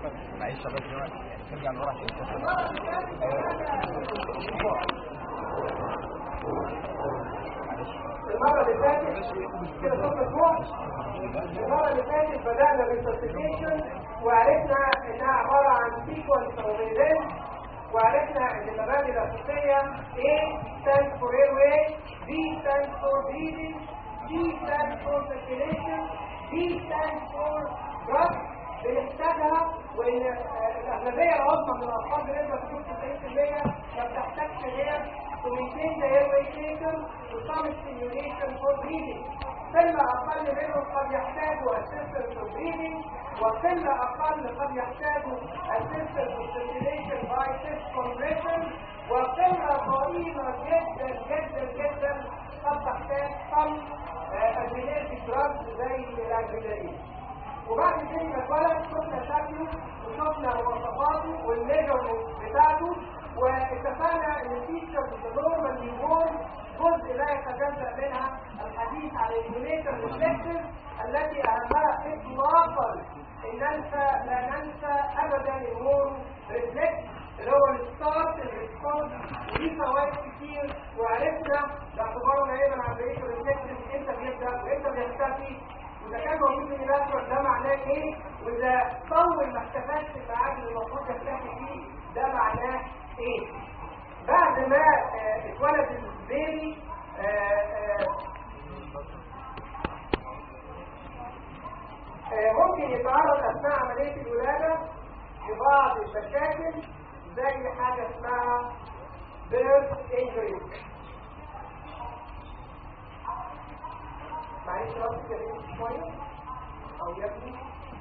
معلش يا دكتور يعني ترجع لورا عشان المرة اللي فاتت كده صوت مفتوح المرة اللي فاتت بدأنا بالسبستيشن وعرفنا انها عبارة عن سيكونس او ايفنت وعرفنا ان المبادئ الاساسية A stands for airway B stands for breathing C stands for circulation D stands for breath بنحتاجها وان آه، الاغلبيه العظمى من الاطفال بنسبه تكون 90% ما بتحتاجش غير to maintain the airway system to some stimulation for breathing قلة أقل منهم قد يحتاجوا assistance for breathing وقلة أقل قد يحتاجوا assistance for stimulation by chest compression وقلة ضئيلة جدا جدا جدا قد تحتاج some adrenergic drugs زي الأدرينالين وبعد كده ما اتولد شفنا شكله وشفنا مواصفاته والميجرمنت بتاعته واتفقنا ان الفيتشرز النورمال نيوبورن جزء لا يتجزا منها الحديث عن الريجوليتر ريفلكتيف التي اهمها اطلاقا ان ننسى لا ننسى ابدا الهورن ريفلكت اللي هو الستارت الريسبونس وليه فوائد كتير وعرفنا باعتبارنا ايضا عن بقيه الريفلكتيف امتى بيبدا وامتى بيختفي وإذا كان موجود في الأسود ده معناه إيه؟ وإذا طول ما اختفاش في الميعاد اللي المفروض يختفي فيه ده معناه إيه؟ بعد ما آه، اتولد البيبي آه، آه، آه، ممكن يتعرض أثناء عملية الولادة لبعض المشاكل زي حاجة اسمها birth injury معلش بس كده شوية أو يبني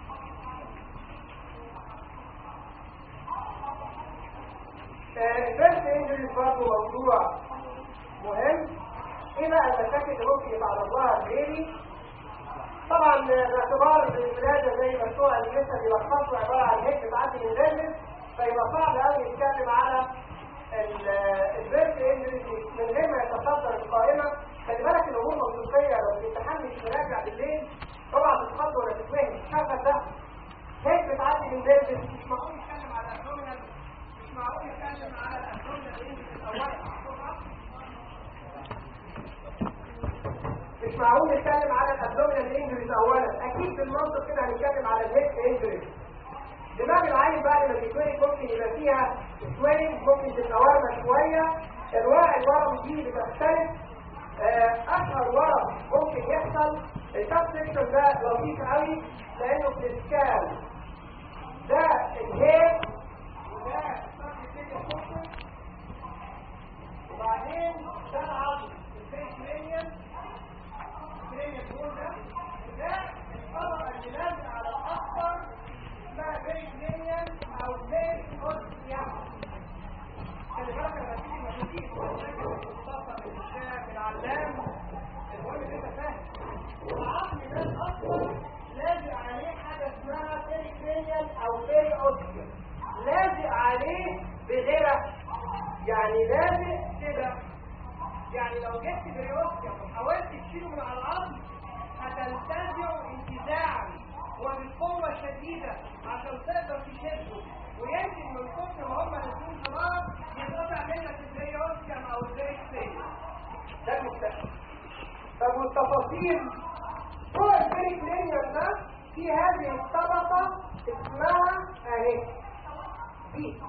البيرث انجريز برضه موضوع مهم ايه بقى المشاكل اللي ممكن يتعرض لها البيبي طبعا باعتبار ان الولاده زي ما بتوع لسه بيلخصوا عباره عن هيك بتعدي من الجلد فيبقى صعب قوي يتكلم على البيرث انجريز من غير ما يتصدر القائمه خلي بالك الامور منطقيه لو الامتحان مش مراجع بالليل طبعا تتخض ولا تتوهم الشغل ده هيك بتعدي من الجلد مش معقول يتكلم على الابدومينال مش معقول يتكلم على الابدومينال انجريز اولا مش معقول نتكلم على الابدومينال انجريز اولا اكيد بالمنطق كده هنتكلم على الهيك انجريز دماغ العين بعد ما تتولد ممكن يبقى فيها سوينج ممكن تبقى ورمه شويه انواع الورم دي بتختلف آه، اشهر ورم ممكن يحصل السب سيكشن ده لطيف قوي لانه بتسكال ده الهيك وده السب وبعدين ده العظم الفيس الكرينيال بول ده ده الطبقه اللي لازقه على الاخضر اسمها بيريكلينيال او بيريكلينيال خلي بالك لما تيجي مشاكيك وتتصل بالشاب بالعلام المهم ان انت فاهم العظم ده الاصفر لازق عليه حاجه اسمها بيريكلينيال او بيري اوسكر لازق عليه بغيره يعني لازق كده يعني لو جبت بريوسكا وحاولت تشيله من على الارض هتنتزعه انتزاعا وبقوة شديدة عشان تقدر تشده ويمكن من كتر ما هم نازلين خلاص يتقطع منك البريوسكا او البريكسية ده المستقبل طب والتفاصيل فوق البريكلينيوم ده في هذه الطبقة اسمها اهي دي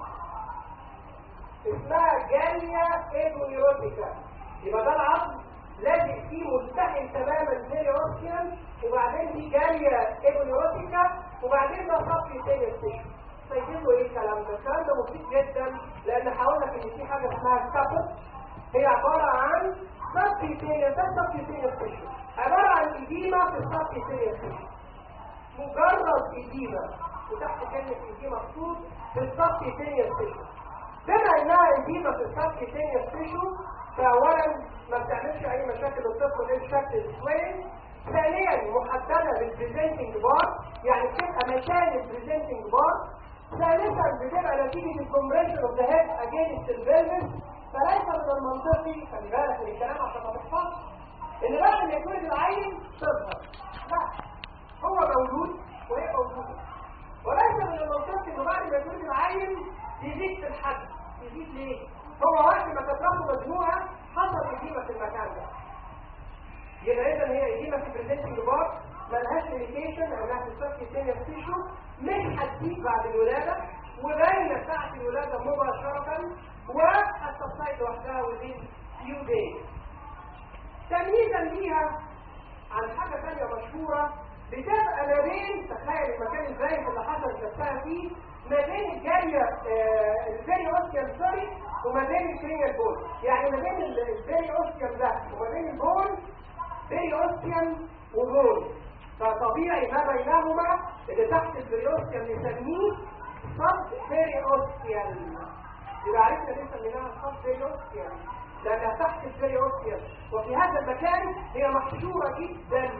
اسمها جاليا ايدونيوتيكا يبقى ده العظم لازق فيه ملتحم تماما زي اوسكيان وبعدين دي جاليا ايدونيوتيكا وبعدين ده صفي تاني السيشن طيب له ايه الكلام ده؟ الكلام ده مفيد جدا لان هقول لك ان في حاجه اسمها الكابل هي عباره عن صفي تاني ده صفي تاني السيشن عباره عن ايديما في الصفي تاني السيشن مجرد ايديما وتحت كلمه ايديما مقصود في الصفي تاني السيشن بما انها ايديما في الصفي تاني السيشن فاولا ما بتعملش اي مشاكل للطفل غير شكل السوين ثانيا محدده بالبريزنتنج بار يعني بتبقى مكان البريزنتنج بار ثالثا بتبقى نتيجه الكومبريشن اوف ذا هيد اجينست البلفس فليس من المنطقي خلي بالك من الكلام عشان ما تحفظش ان بعد ما يكون العين تظهر لا هو موجود وهي موجوده وليس من المنطقي ان يزيد في الحجم يزيد ليه؟ هو وقت ما تطلقه مجموعة حصل إديمة في المكان ده يبقى إذا هي إديمة في بريزنتنج بار ملهاش ليميتيشن انها تستفي الدنيا في تيشو مش هتزيد بعد الولاده وبين ساعه الولاده مباشره وهتستفيد لوحدها within few days تمييزا ليها عن حاجه ثانيه مشهوره بتبقى ما بين تخيل المكان الزايد اللي حصل نفسها فيه ما بين الجارية الفيري اوستيوم سوري وما بين الكرينيال بول يعني ما بين الفيري اوستيوم ده وما بين البول فيري اوستيوم وبول فطبيعي ما بينهما اللي تحت البريوستيوم نسميه صب بيريوستيوم يبقى عرفنا ليه سميناها صب بيريوستيوم لانها تحت البريوستيوم وفي هذا المكان هي محشوره جدا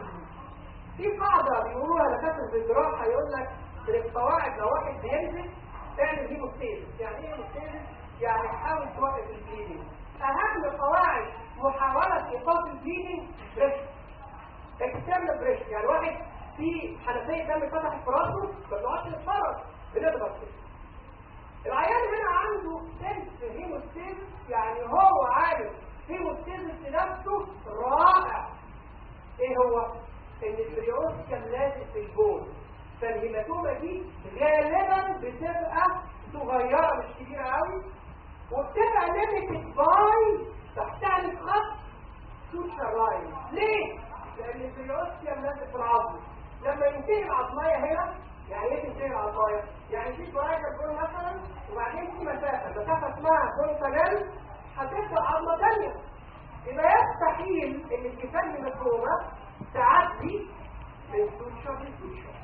في قاعده بيقولوها دكاتره الجراحه يقول لك من القواعد لو واحد بينزل تعمل هيموستيزس يعني ايه هيموستيزس؟ يعني تحاول توقف البليدنج اهم قواعد محاوله ايقاف البليدنج ريسك اكسترنال بريشر يعني واحد في حنفيه دم فتحت في راسه ما بنقعدش نتفرج بنضغط كده العيان هنا عنده سنس هيموستيزس يعني هو عارف هيموستيزس لنفسه رائع ايه هو؟ ان البريوس كان لازق في البول فالهيماتوما دي غالبا بتبقى صغيره مش كبيره قوي وبتبقى ليميتد باي تحتها خط سوشيال لاين ليه؟ لان البريوستيوم لازق في العظم لما ينتهي العظمايه هنا يعني ايه تنتهي العظمايه؟ يعني في برايكر بول مثلا وبعدين في مسافه مسافه اسمها بونتانال هتبدا عظمه ثانيه يبقى يستحيل ان الكفايه المفهومه تعدي من سوشيال لسوشيال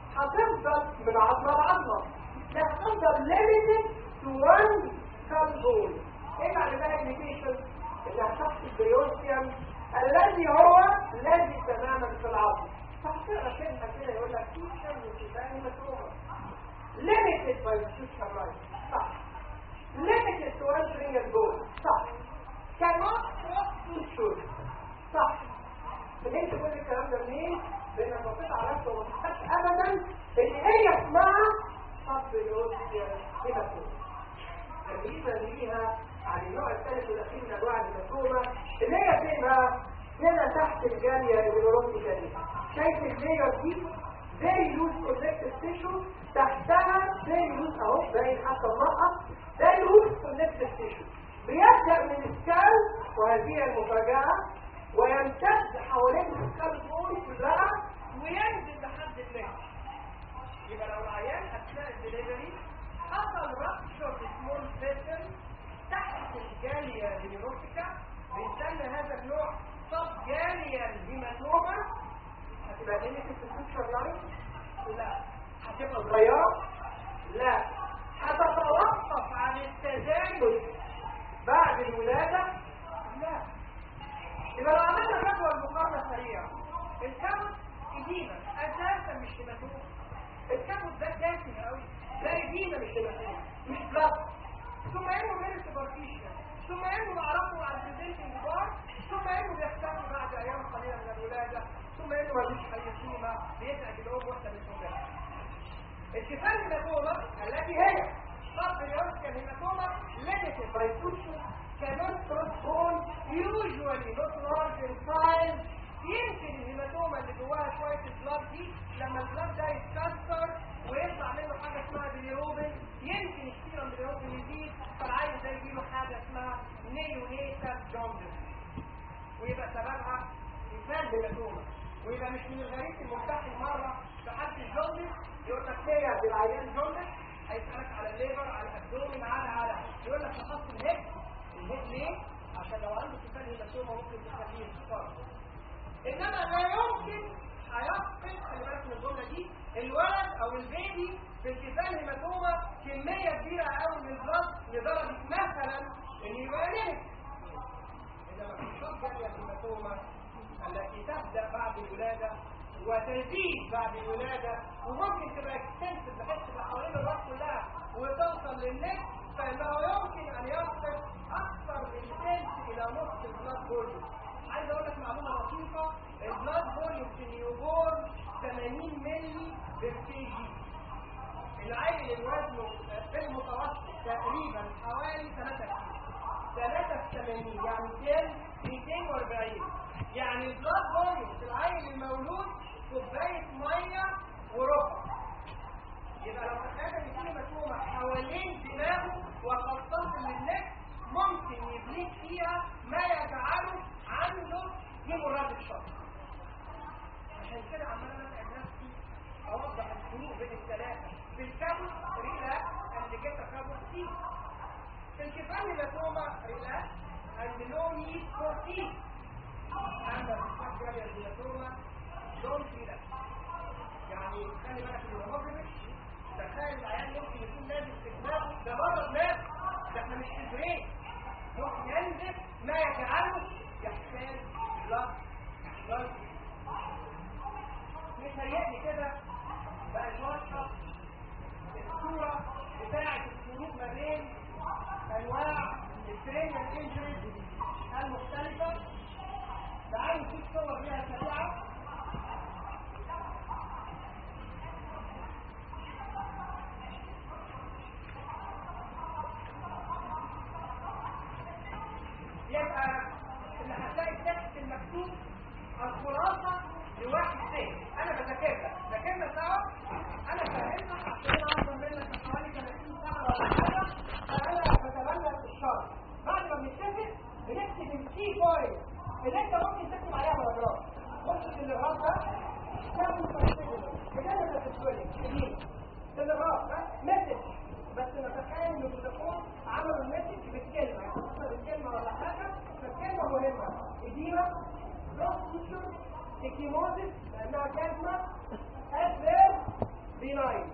هتفضل من عظمه لعظمه لا هتفضل ليميتد تو وان سال بول ايه معنى بقى الليميتيشن؟ انها تحت البريوستيوم الذي هو لازق تماما في العظم فهتقرا كلمه كده يقول لك سوشيال وكفايه مفهومه limited by the social right صح limited to entering a goal صح cannot cross social صح فهمت كل الكلام ده منين؟ لانك بصيت على نفسك وما تحتاجش ابدا ان هي اسمها صب الوسط هيماتوما تمييزا ليها عن النوع الثالث والاخير من انواع الهيماتوما اللي هي فين بقى؟ هنا تحت الجاليه النيوروتيكا دي شايف اللاير دي very loose connective tissue تحتها very loose اهو باين حتى النقط very loose connective tissue بيبدأ من السكال وهذه المفاجأة ويمتد حوالين السكال بول كلها وينزل لحد النهر يبقى لو العيان اثناء الدليفري حصل رابشر سمول فيسل تحت الجالية النيوروتيكا بنسمي هذا النوع سب جالية الهيماتوما هتبقى ليميتد في الفيوتشر لاين؟ لا هتبقى صغيرة؟ لا هتتوقف عن التزايد بعد الولادة؟ لا يبقى لو عملنا جدول المقارنة سريعة الكبد إديمة أساسا مش هيماتوما الكبد ده دافي قوي لا إديمة مش هيماتوما مش بلاد ثم انه من سوبرفيشن ثم انه معرفه عن بريزنتنج بار ثم انه بيختفي بعد ايام قليله من الولاده ثم انه ملوش اي قيمه بيتعب الام واحده من الشغلات الكفايه الهيماتوما التي هي قبل اليوم الهيماتوما limited by tissue cannot cross bone usually not large in size يمكن الهيماتوما اللي جواها شويه البلاد دي لما البلاد ده يتكسر ويطلع منه حاجه اسمها بيليروبين يمكن السيرم بيليروبين يزيد فالعيل ده يجيله حاجه اسمها نيونيتال جوندس ويبقى سببها انسان هيماتوما ويبقى مش من الغريب المفتاح مره لحد الجوندس يقول لك ايه يا العيان جوندس هيسالك على الليبر على الابدومين على على يقول لك شخص الهيد الهيد ليه؟ عشان لو عنده كفايه هيماتوما ممكن تخليه يصفر انما لا يمكن هيفقد خلي بالك من الجمله دي الولد او البيبي في الكفايه هيماتوما كميه كبيره قوي من البلد لدرجه مثلا ان يبقى نمت انما في الشرط الهيماتوما التي تبدا بعد الولاده وتزيد بعد الولاده وممكن تبقى اكستنسيف بحيث تبقى حوالين الراس كلها وتوصل للنك فانه يمكن ان يفقد اكثر من ثلث الى نصف البلاد فوليوم عايز اقول لك معلومه لطيفه البلاد فوليوم في النيوبورن 80 مللي بالكي جي العيل اللي وزنه في المتوسط تقريبا حوالي 3 كيلو 3 في 80 يعني كام 240 يعني البلاد فوليوم في العيل المولود كوبايه ميه وربع يبقى لو تخيل ان في مسمومه حوالين دماغه وقد تصل للنك ممكن يبنيك فيها ما يجعله عنده هيموراجيك شوك عشان كده عمال انا اتعب نفسي اوضح الفروق بين الثلاثه في الكابوس ريلا اند جيتا كابوس سي في الكفان هيماتوما ريلا اند نو نيد فور تي اما في الكفان هيماتوما دونت ريلا يعني خلي بالك من الهيموجلوبين تخيل العيان ممكن يكون لازم في دماغه ده بره دماغه ده احنا مش في بريك ممكن ينزل ما يجعله يحتاج بلاد بلاد متهيألي كده بقى نوضح الصورة بتاعة الفروق ما بين أنواع الترينيال انجريز المختلفة تعالوا نشوف صور ليها سريعة يبقى اللي هتلاقي التكست المكتوب الخلاصة لواحد تاني انا بذاكرها ذاكرنا سوا انا فاهمها عشان انا اكبر منك حوالي 30 سنة ولا حاجة فانا بتبنى الشر بعد ما بنتفق بنكتب الكي بوينت اللي انت ممكن تكتب عليها باراجراف بص في الراس ده كام مستقبل كده بتتولد كبير الراس ده مسج بس نتخيل ان التليفون عملوا المسج بالكلمه يعني بالكلمه ولا حاجه فالكلمه مهمه ادينا روح تيشر اكيموزيس لانها كلمه ادفير بيناين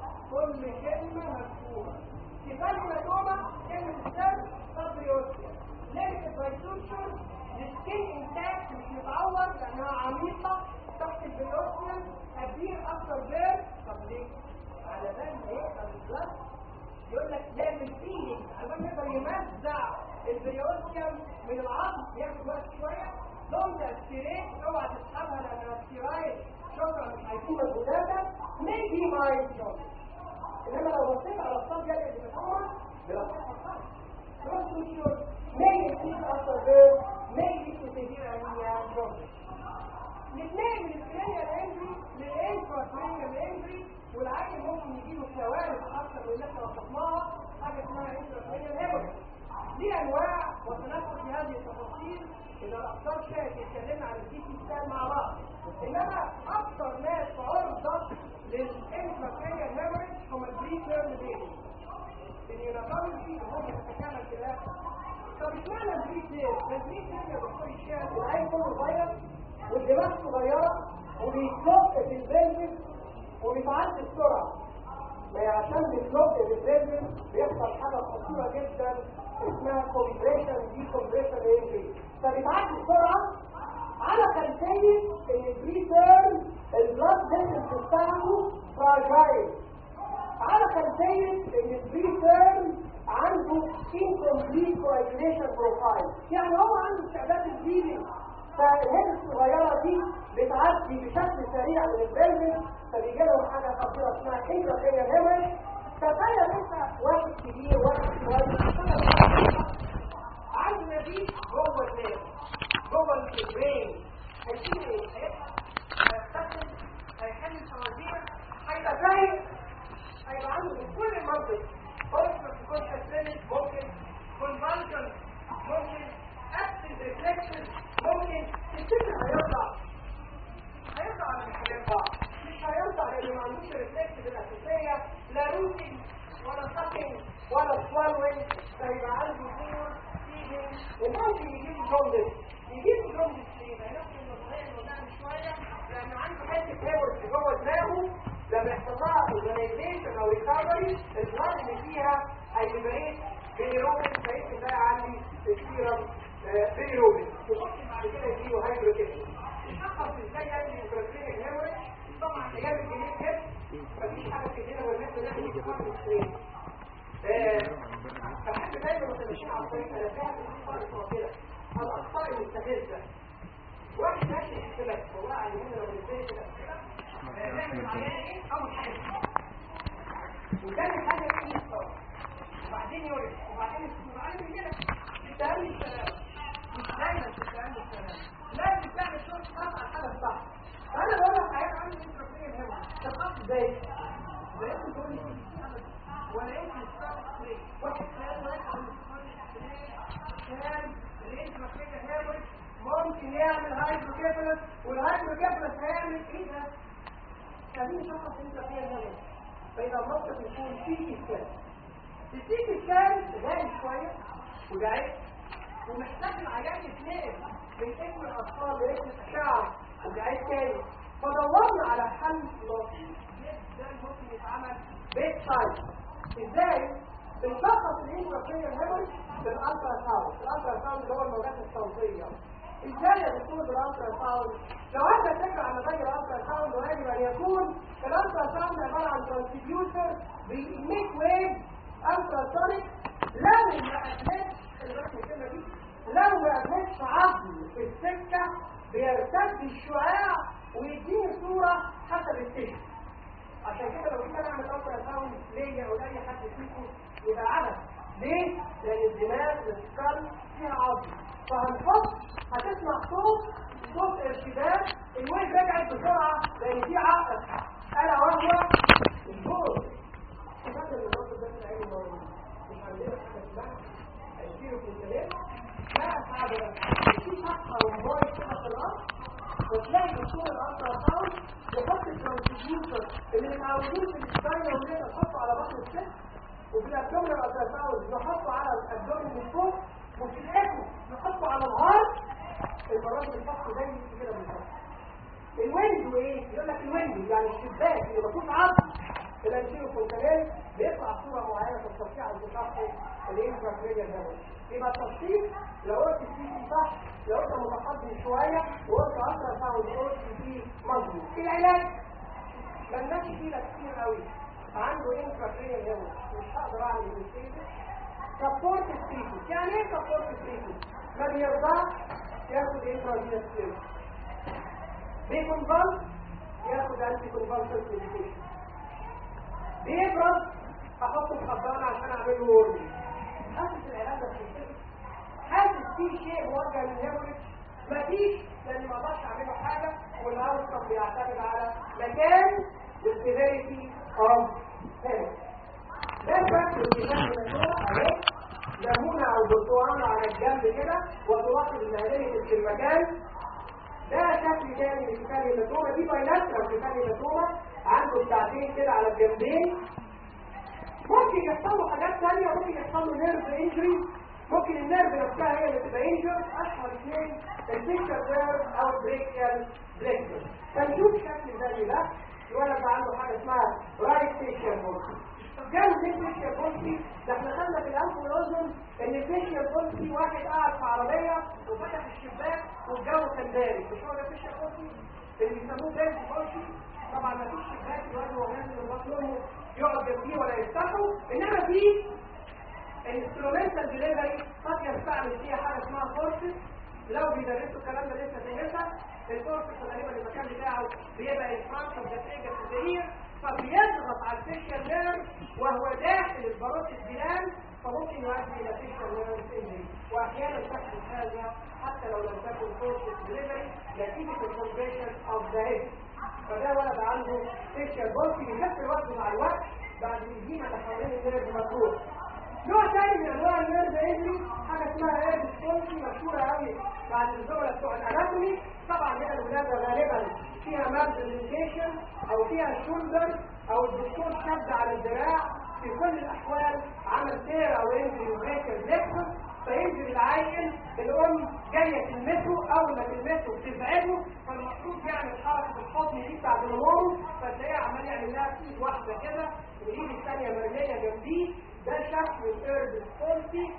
كل كلمه مفهومه كفايه مفهومه كلمه السر صدريوسيا ليميتد باي سوشر السكين انتاكت مش متعور لانها عميقه تحت البيوسيا ابير اكتر بير طب ليه؟ على بال ما يقدر البلد يقول لك يعمل فيلينج عشان يقدر يمزع البريوسيوم من العظم ياخد وقت شويه دونت استيريت اوعى تسحبها لانها ستيرايد شكرا مش هيكون مجهوداتك ميبي مايند جوب انما لو بصيت على الصاد جاي اللي بتحمر بيبقى Cross suture may increase after birth, may lead to severe anemia and jaundice. الاثنين من الكرينيال انجري للانتراكرينيال انجري والعيل ممكن يجيله كوارث اكثر من اللي احنا وصفناها حاجه اسمها انتراكرينيال هيموريج دي انواع وسندخل في هذه التفاصيل اذا الاخطار شايف اتكلمنا عن الدي سي ستان مع بعض انما اكثر ناس عرضه للانتراكرينيال هيموريج هم البري تيرم بيبي اليوناتولوجي هم بتتكلم كده طب اشمعنى البري تيرم؟ البري تيرم يا دكتور الشام العين كله صغير والدماغ صغيرة وبيتلق في الفيلم وبيتعدي بسرعة ما عشان بيتلق في الفيلم بيحصل حاجة خطيرة جدا اسمها كومبريشن دي كومبريشن انجري فبيتعدي بسرعة على خلفية ان البريتيرم البلاد فيسلز بتاعته فراجايل على خلفية ان البريتيرم عنده incomplete coagulation profile يعني هو عنده استعداد البيبي فالهيد الصغيرة دي بتعدي بشكل سريع من البلمن فبيجي لهم حاجة خطيرة اسمها انتراكرينيال هيموريج تخيل انت واحد كبير واحد صغير عنده نزيف جوه الدماغ جوه البرين هيشيل ايه؟ هيستخدم هيحل الفوازير هيبقى فاهم هيبقى عنده من كل المنطق فورس كونشس ممكن كونفالجن ممكن absent reflection ممكن تفتكر هيرضع هيرضع على الحاجات بعض مش هيرضع لانه ما عندوش ريفلكس الاساسيه لا روتين ولا سكن ولا سوالوين فيبقى عنده فور فيدنج وممكن يجيب جوندس يجيب جوندس ليه؟ هينفس النظريه المدام شويه لانه عنده حته هاورز جوه دماغه لما يحصل لها اورجانيزيشن او ريكفري البلاد اللي فيها هيبريت بيروبين فيمكن بقى عندي السيرم بيروبين وممكن بعد كده يجيله هايدروكيشن الشخص ازاي يعمل انتركلينيك هيموريج طبعا ايام الجديد كده مفيش حاجه في الدنيا والناس اللي احنا بنفكر في فحد دايما متماشيين على الطريق انا فاهم ان في فرق فاصله الاخطاء المستفزه واحد ماشي في السباق والله علمنا لو بنتكلم كده نعمل العيان ايه اول حاجه وتاني حاجه ايه الصوت وبعد وبعدين يوريك وبعدين السكون عارف كده تستهل الكلام مش دايما تستهل الكلام لازم تعمل شغل خاص على الحاجه الصح فانا بقول لك حاجات عندي انترفير هنا تخاف ازاي؟ زي انت تقول لي ولا انت تستخدم واحد كان واحد كان الانترفير هيرمج ممكن يعمل هايدروكيفالس والهايدروكيفالس هيعمل ايه ده؟ خليني شخص انت فيها هنا فاذا الموقف يكون فيه سكان السيتي سكان غالي شويه وجعيد ومحتاج العيان يتنقل من اسم الاطفال لاسم الاشعه وجعيد تاني فدورنا على حل لطيف جدا ممكن يتعمل بيت سايد ازاي؟ بنشخص الانترافيريال هيموريج بالالترا ساوند الالترا ساوند اللي هو الموجات الصوتيه ازاي يا دكتور بالالترا ساوند لو عندك فكره عن نتائج الالترا ساوند ويجب ان يكون الالترا ساوند عباره عن ترانسديوسر بيميك ويف الترا سونيك لو ما قابلتش الكلمه دي لو ما قابلتش عظم في السكه بيرتد الشعاع ويديني صوره حسب السكه عشان كده لو جيت انا اعمل الترا ساوند ليا او لاي حد فيكم يبقى عدد ليه؟ لان الدماغ السكال فيها عظم فهنحط هتسمع صوت صوت ارتداد الويل رجعت بسرعه لان في عقد الا وهو الجهد فاكر ان الراجل ده في العين الموجود مش عندنا حاجه اسمها الكيلو كنتالين ما اسعد في شخص او موبايل كده في الارض وتلاقي دكتور الالترا ساوند يحط الترانسديوسر اللي متعودين في السباينال وليه نحطه على بطن الست وفي الابدومين الالترا ساوند نحطه على الابدومين من فوق وفي الاكو نحطه على الهارت المرات اللي بتحطه زي كده بالظبط الويندو ايه؟ يقول لك الويندو يعني الشباك اللي مفيش عظم الانتيرو كونتانيل بيطلع صوره معينه في التصفيح عند شخص الانتراكرينيال هيموريج يبقى التصفيح لو قلت فيه صح لو قلت متقدم شويه وقلت الترا ساوند قلت فيه مظبوط العلاج ملناش فيه كتير قوي عنده انتراكرينيال هيموريج مش هقدر اعمل انستيزيس سبورت ستريتمنت يعني ايه سبورت ستريتمنت ما بيرضاش ياخد انتراجينس فلويد بيكونفالس ياخد انتي كونفالسنت ميديكيشن بيبرد احطه في حضانه عشان اعمل له وورد حاسس العلاج ده في حاسس في شيء موجه للهيموريج مفيش لان ما اقدرش اعمله حاجه والاوتكم بيعتمد على مكان السيفيريتي اوف هيموريج ده الفرق اللي كان اهي ليمونه او برتقانه على الجنب كده وتلاحظ ان هذه في المكان ده شكل تاني من كتاب الهيماتوما دي بايلاترال كتاب الهيماتوما عنده بتاعتين كده على الجنبين ممكن يحصل له حاجات تانية ممكن يحصل له نيرف انجري ممكن النيرف نفسها هي اللي تبقى انجر اشهر اثنين الفيكتر نيرف او البريكيال بريكتر فنشوف شكل زي ده الولد ده عنده حاجه اسمها رايت فيشيال بولسي جنب الفيشيال بولسي ده احنا خدنا في الانف والاذن ان الفيشيال بولسي واحد قاعد في عربيه وفتح الشباك والجو كان بارد مش هو ده الفيشيال بولسي اللي بيسموه بارد بولسي طبعا ما فيش شباك الواد وهو نازل من بطن امه يقعد جنبيه ولا يفتحه انما في الانسترومنتال ديليفري قد يستعمل فيها حاجه اسمها فورسز لو بيدرسوا الكلام ده لسه دارسها الفورسز غالبا المكان بتاعه بيبقى الفرنس اوف ذا فيجر الزهير فبيضغط على الفيشيال نيرف وهو داخل الباروت الجلال فممكن يؤدي الى فيشيال نيرف انجري واحيانا تحدث هذا حتى لو لم تكن فورسز ديليفري نتيجه الكونفيشن اوف ذا هيد فده ولد عنده فيشيال بولسي بيحس الوقت مع الوقت بعد الهجيمه اللي حوالين النيرف مفتوح نوع ثاني من انواع النيرف انجري حاجه اسمها ايرف بولسي مشهوره قوي بعد الزملاء بتوع الاناتومي طبعا هنا الولاده غالبا فيها مارجنيزيشن او فيها شولدر او الدكتور شد على الذراع في كل الاحوال عمل سير او انجري وبريكر ليكسس فينزل العيل الام جايه تلمسه اول ما تلمسه بتبعده فالمفروض يعمل حركه الحضن دي بتاعت الهرم فتلاقيه عمال يعمل لها ايد واحده كده والايد الثانيه مرميه جنبيه ده شكل الارد سبولتي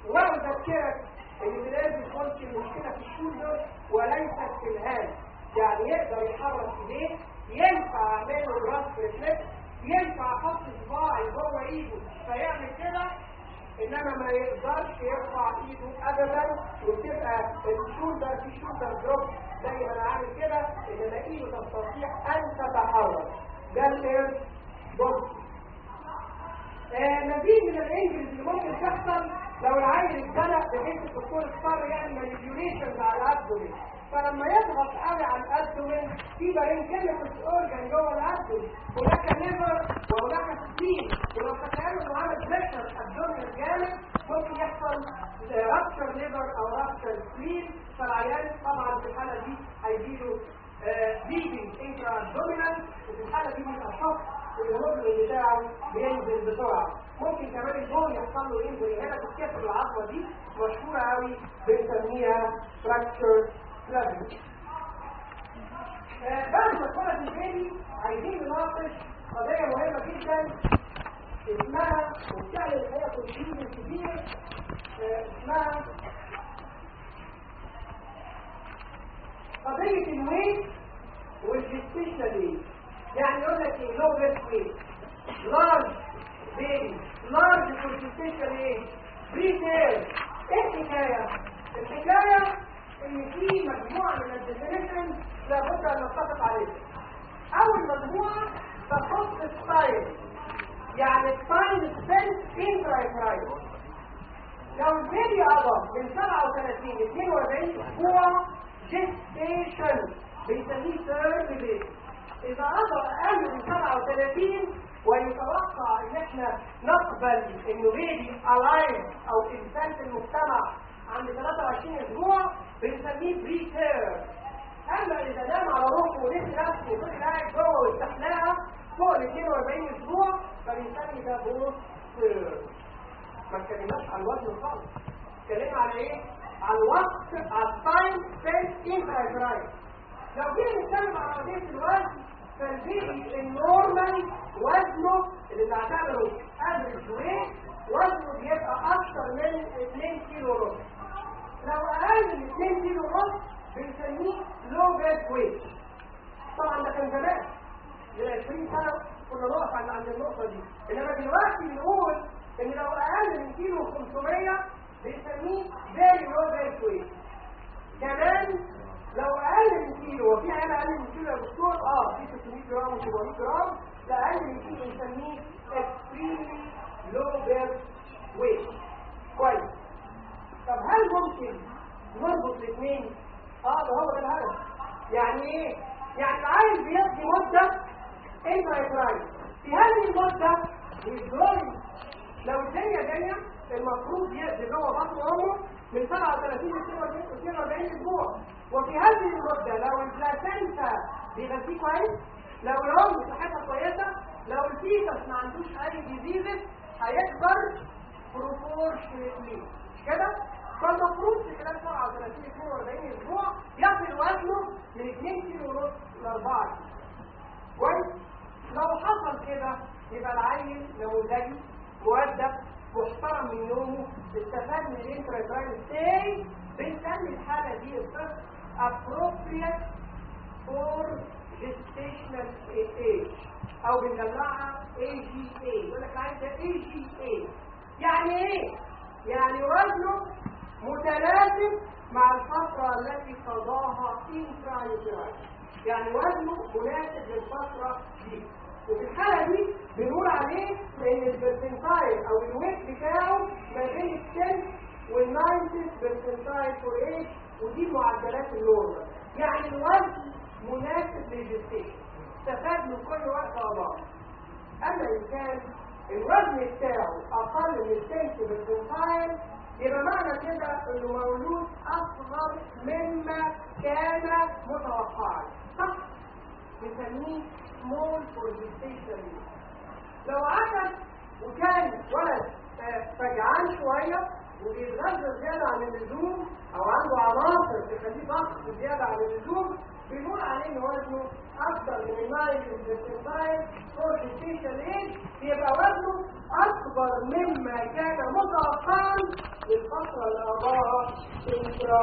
واذكرك ان في الارد سبولتي المشكله في الشولدر وليست في الهاند يعني يقدر يحرك ايديه ينفع اعمل له الراس ريفلكس ينفع احط صباعي جوه ايده فيعمل كده انما ما يقدرش يرفع ايده ابدا وتبقى الشولدر في شولدر دروب زي ما انا عامل كده انما ايده تستطيع ان تتحرك ده الاير بص آه مزيد من الانجلز اللي ممكن تحصل لو العيل اتزنق بحيث الدكتور اضطر يعمل مانيبيوليشن على الابدومين فلما يضغط قوي على الابدومين في بارين كيميكالز اورجان جوه الابدومين هناك ليفر وهناك سبين ولو تخيلوا انه عمل بريشر ابدومين جامد ممكن يحصل رابشر ليفر او رابشر سبين فالعيان طبعا في الحاله دي هيجيله بيبي انترا ابدومينال وفي الحاله دي بيبقى شوك الهرمون بتاعه بينزل بسرعه ممكن كمان البون يحصل له انزل هنا تتكسر العظمه دي مشهوره قوي بنسميها فراكشر ليفل بعد ما اتولد البيبي عايزين نناقش قضيه مهمه جدا اسمها وبتعمل الحقيقه كونفيوجن كبير اسمها قضيه الويت والجستيشنال ويت يعني يقول لك ايه لو بيرث ويت لارج بيبي لارج كونسنتريشن ايه بريتير ايه الحكايه الحكايه ان في مجموعه من الديفينيشن لابد ان نتفق عليها اول مجموعه تخص الستايل يعني التايم سبنت انترايترايل لو البيبي قضى من 37 ل 42 اسبوع جيستيشن بنسميه ثيرد بيبي إذا قضى أقل من 37 ويتوقع إن إحنا نقبل إنه بيبي ألايف أو إنسان في المجتمع عند 23 أسبوع بنسميه بريتير أما إذا نام على روحه ونسي نفسه وفضل قاعد جوه واستحلاها فوق ال 42 أسبوع فبنسمي ده بوستر ما اتكلمناش على الوزن خالص اتكلمنا على إيه؟ على الوقت على التايم سبيس انترايترايت لو جينا نتكلم على قضية الوزن فالبيبي النورمال وزنه اللي بنعتبره افريج ويت وزنه بيبقى اكثر من 2 كيلو ونص لو اقل من 2 كيلو ونص بنسميه لو بيت ويت طبعا ده كان زمان من 20 سنه كنا نقف عند عند النقطه دي انما دلوقتي بنقول ان لو اقل من كيلو 500 بنسميه فيري لو بيت ويت كمان لو اقل من كيلو وفي عيال اقل من كيلو يا دكتور اه في 600 جرام و700 جرام لا اقل من كيلو بنسميه extremely low birth weight كويس طب هل ممكن نربط الاثنين اه ده هو ده الهدف يعني ايه يعني العيل بيقضي مده انت يتراي في هذه المده يجري لو الدنيا جايه المفروض يقضي جوه بطن امه من 37 ل 42 اسبوع وفي هذه المدة لو البلاسنتا بيغذيه كويس لو الام صحتها كويسة لو الفيتس ما عندوش اي ديزيزز هيكبر بروبورشنتلي كده فالمفروض في خلال 37 42 اسبوع يصل وزنه من 2 كيلو ونص ل 4 كيلو كويس لو حصل كده يبقى العيل نموذجي مؤدب محترم من نومه استفاد من الانتراجراين ستاي بنسمي الحالة دي الطفل appropriate for gestational age او بندلعها AGA يقول لك عايز AGA يعني ايه؟ يعني وزنه متلازم مع الفترة التي قضاها intrauterine يعني وزنه مناسب للفترة دي وفي الحالة دي بنقول عليه ان البرسنتايل او الويت بتاعه ما بين السن والناينتس برسنتايل فور ايج ودي معدلات النورمال يعني الوزن مناسب للجستيشن استفاد من كل وقت الله اما ان كان الوزن بتاعه اقل من السنت برسنتايل يبقى معنى كده انه مولود اصغر مما كان متوقعا صح نسميه small for gestation لو عكس وكان ولد فجعان شوية وبيتغذى زيادة عن اللزوم او عنده عناصر تخليه ضغط زيادة عن اللزوم بنقول عليه ان وزنه اكثر من النايل البرسنتايل فور gestation age يبقى وزنه اكبر مما كان متوقعا للفترة اللي قضاها انترا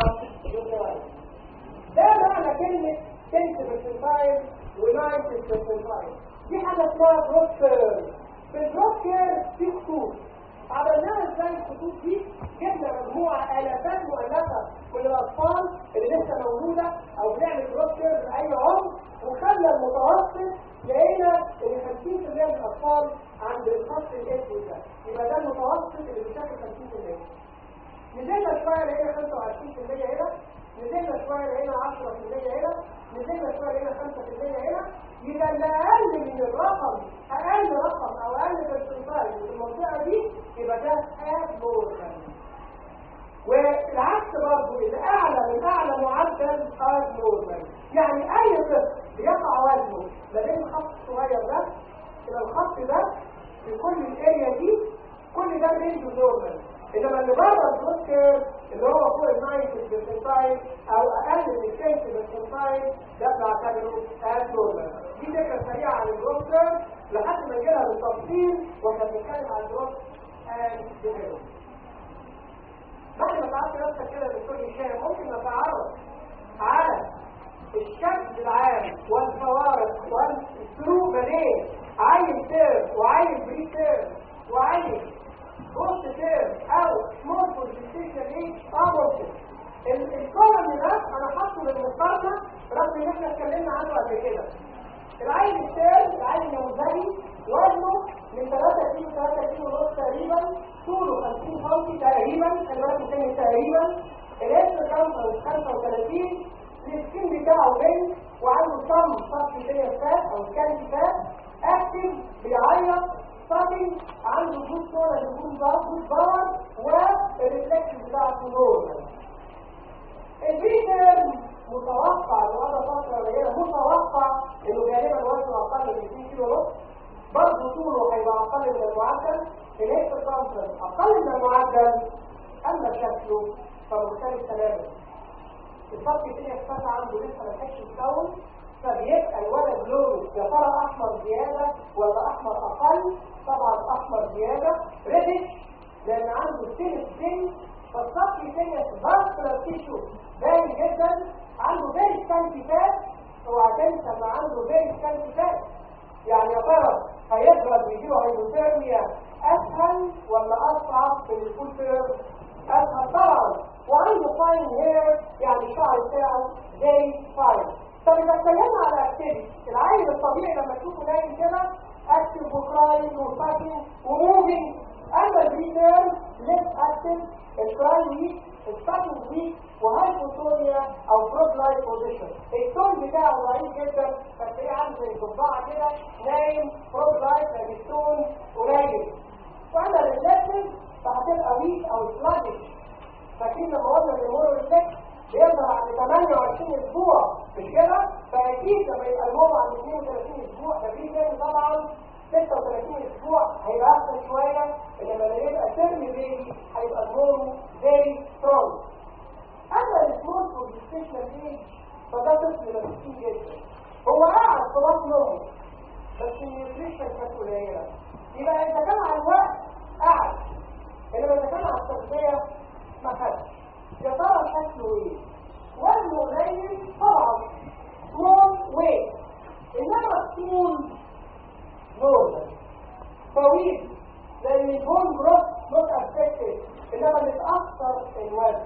ده معنى كلمة سنت برسنتايل ونايت برسنتايل دي حاجة اسمها بروك كير في البروك كير في خطوط عملناها ازاي الخطوط دي جبنا مجموعة آلافات مؤلفة من الأطفال اللي لسه مولودة أو بنعمل بروك كير لأي عمر وخلى المتوسط لقينا إن 50% من الأطفال عند عند الخط الاسود ده يبقى ده المتوسط اللي بيشكل 50% نزلنا شويه لقينا 25% هنا نزلنا شويه لقينا 10% هنا نزلنا شويه لقينا 5% هنا يبقى اللي اقل من الرقم اقل رقم او اقل برسنتاج في المنطقه دي يبقى ده ابنورمال والعكس برضه اللي اعلى من اعلى معدل ابنورمال يعني اي طفل بيقع وزنه ما بين الخط الصغير ده الى الخط ده في كل الاريا دي كل ده رينج نورمال انما اللي بره البلوك كيرف اللي هو فوق ال 90 برسنتايل او اقل من 20 برسنتايل ده بعتبره از نورمال دي فكره سريعه عن البلوك كيرف لحد ما نجيلها بالتفصيل واحنا بنتكلم عن البلوك اند ديفلوبمنت بعد ما تعرف نفسك كده يا دكتور هشام ممكن نتعرف على الشكل العام والفوارق والسلوك ما بين عين تيرم وعين بري تيرم وعين بوست تيرم او سمول بوليستيشن ايه اه ممكن الكولم ده انا حاطه للمقارنه رغم ان احنا اتكلمنا عنه قبل كده العين التيرم العين النموذجي وزنه من 3 كيلو 3 كيلو ونص تقريبا طوله 50 سم تقريبا خلي بالك تاني تقريبا الاسم كام 35 السكين بتاعه بين وعنده صم صف كده فات او كان فات اكتف بيعيط صافي عنده جود صوره لجود جود باور والريفلكشن بتاعته نورمال البيتر متوقع لو فتره قليله متوقع انه غالبا وزنه اقل من 2 كيلو ونص برضه طوله هيبقى اقل من المعدل الهيكتر كونسر اقل من المعدل اما شكله فمختلف تماما الفرق الدنيا اختفى عنده لسه ما لحقش يتكون فبيبقى الولد لونه يا ترى احمر زياده ولا احمر اقل طبعا احمر زياده ريدش لان عنده سن سن فالسطح الدنيا فاسكولار تيشو باين جدا عنده فيري سكانتي فات اوعى تنسى ان عنده فيري سكانتي فات يعني يا ترى هيضرب ويجيله هيبوثيرميا اسهل ولا اصعب في الفول تيرم اسهل طبعا وعنده فاين هير يعني الشعر بتاعه زي فاين طب اذا اتكلمنا على اكتيفيتي العيل الطبيعي لما تشوفه نايم كده اكتف وكراين وفاكين وموفينج اما البريتيرم ليس اكتف الكراين ويك الفاكين ويك وهايبوتونيا او بروب لايف بوزيشن التون بتاعه ضعيف جدا فتلاقيه عامل زي الضفدعه كده نايم بروب لايف لان التون قليل واما الريفلكشن فهتبقى ويك او سلاجش فاكرين لما قلنا الامور ريفلكس بيظهر عند 28 اسبوع مش كده فاكيد لما يبقى الموضوع عند 32 اسبوع ده في تاني طبعا 36 اسبوع هيبقى احسن شويه انما لما يبقى ترم بيبي هيبقى الموضوع فيري سترونج اما السمول بروجستيشنال ايج فده طفل مسكين جدا هو قاعد في بطن امه بس النيوتريشن كانت قليله يبقى اذا كان على الوقت قاعد انما اذا كان على التغذيه ما خدش يا ترى شكله ايه وزنه قليل طبعا سمول ويت انما الطول نورمال طويل لان البون جروث نوت افكتد انما اللي اتاثر الوزن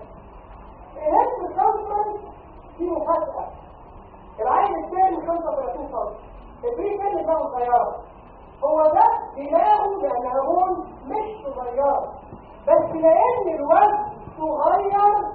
الهيد الكونفرنس دي مفاجاه العين الثاني 35 سم البري كان دماغه صغيره هو ده دماغه لانها بون مش صغيره بس لان الوزن صغير